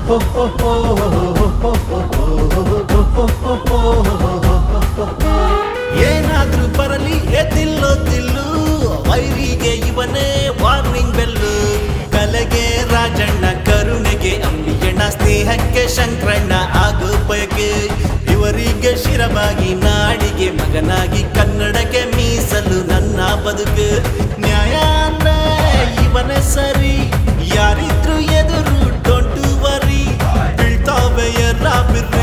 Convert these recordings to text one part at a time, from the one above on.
ಏನಾದ್ರೂ ಬರಲಿ ಎದ್ದಿಲ್ಲೋ ತಿಲ್ಲು ವೈರಿಗೆ ಇವನೇ ವಾರ್ನಿಂಗ್ ಬೆಲ್ಲು ಕಲೆಗೆ ರಾಜಣ್ಣ ಕರುಣೆಗೆ ಅಂಬಿಯಣ್ಣ ಸ್ನೇಹಕ್ಕೆ ಶಂಕರಣ್ಣ ಆಗೋ ಬಯಕೆ ಇವರಿಗೆ ಶಿರವಾಗಿ ನಾಡಿಗೆ ಮಗನಾಗಿ ಕನ್ನಡಕ್ಕೆ ಮೀಸಲು ನನ್ನ ಬದುಕು ನ್ಯಾಯ ಅಂದ್ರೆ ಇವನೇ ಸರಿ ಯಾರಿದ್ರು ಎದುರು ಡೊಂಟು ವರಿ ಬೀಳ್ತಾವೆ ಎಲ್ಲ ಬಿರ್ರಿ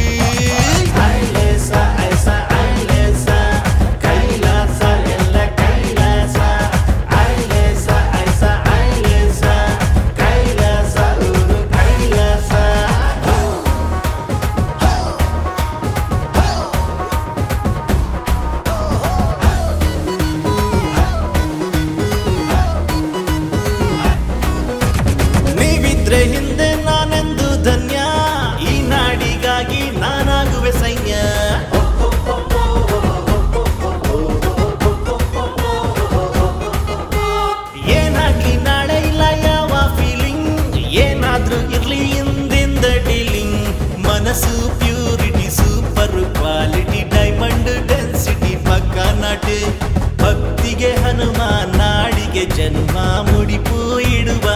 ಐಲೇಸ ಐಸ ಐಲೇಸ ಕೈಲಾಸ ಎಲ್ಲ ಕೈಲಾಸ ಐಲೇಸ ಐಸ ಐಲೇಸ ಕೈಲಾಸ ಊರು ಕೈಲಾಸ ನೀವಿದ್ರೆ ಹಿಂದೆ ನಾನೆಂದು ಧನ್ಯ ಈ ನಾಡಿಗಾಗಿ ನಾನಾಗುವೆ ಸೈನ್ಯ ಏನಾಗ್ಲಿ ನಾಳೆ ಇಲ್ಲ ಯಾವ ಫೀಲಿಂಗ್ ಏನಾದ್ರೂ ಇರ್ಲಿ ಹಿಂದಿಂದ ಡೀಲಿಂಗ್ ಮನಸ್ಸು purity super quality diamond density ಪಕ್ಕ ನಾಟೆ ಭಕ್ತಿಗೆ ಹನುಮ ನಾಡಿಗೆ ಜನ್ಮ ಮುಡಿಪು ಇಡುವ